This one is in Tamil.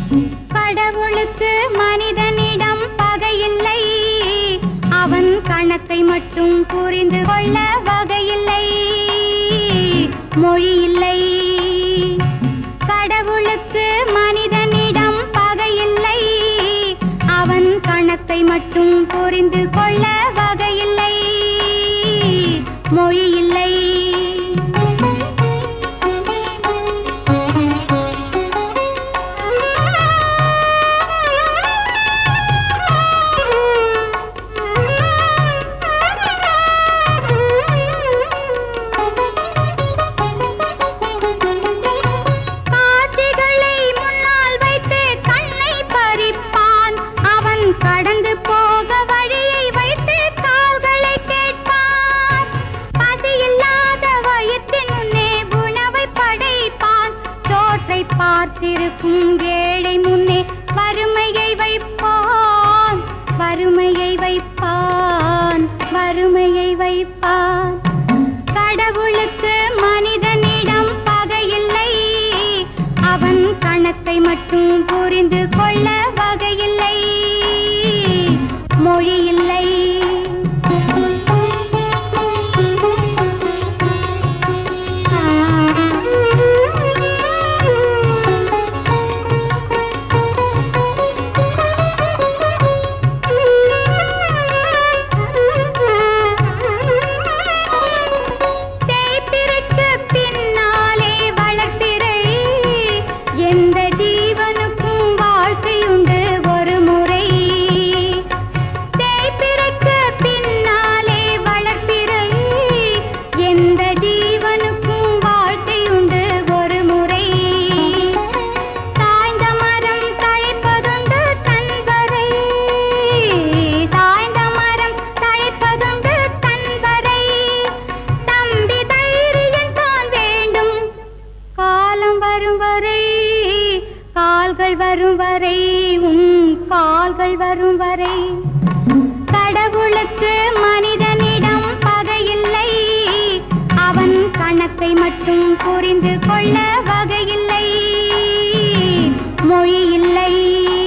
கடவுளுக்கு மனிதனிடம் பகையில்லை அவன் கணக்கை மட்டும் புரிந்து கொள்ள வகையில்லை மொழி இல்லை கடவுளுக்கு மனிதனிடம் பகையில்லை அவன் கணக்கை மட்டும் புரிந்து கொள்ள வகையில்லை மொழி இல்லை காட்சிகளை முன்னால் வைத்து கண்ணை பறிப்பான் அவன் கடந்து போக வழியை வைத்து கால்களை கேட்பான் பசியில்லாத வயிற்றின் முன்னே உணவை படைப்பான் சோற்றை பார்த்திருக்கும் ஏழை முன்னே வறுமையை வைப்பான் வறுமையை வைப்பான் வறுமையை வைப்பான் கடவுளுக்கு மனிதனிடம் பகையில்லை அவன் கணக்கை மட்டும் புரிந்து கொள்ள வகையில்லை மொழி இல்லை தேய்பிறைக்கு பின்னாலே வளர்ப்பிறை எந்த ஜீவனுக்கும் வாழ்க்கையுண்டு ஒரு முறை தேய்பிறைக்கு பின்னாலே வளர்ப்பிறை எந்த ஜீவனுக்கும் வாழ்க்கையுண்டு ஒரு முறை தாய்ந்த மரம் தழைப்பதுண்டு தன்வரை தாய்ந்த மரம் தழைப்பதுண்டு தன்வரை தம்பி தைரியம் தான் வேண்டும் காலம் வரும் வரை கால்கள் வரும் வரை உன் கால்கள் வரும் வரை கடவுளுக்கு மனிதனிடம் பகையில்லை அவன் கணக்கை மட்டும் புரிந்து கொள்ள வகையில்லை மொழி இல்லை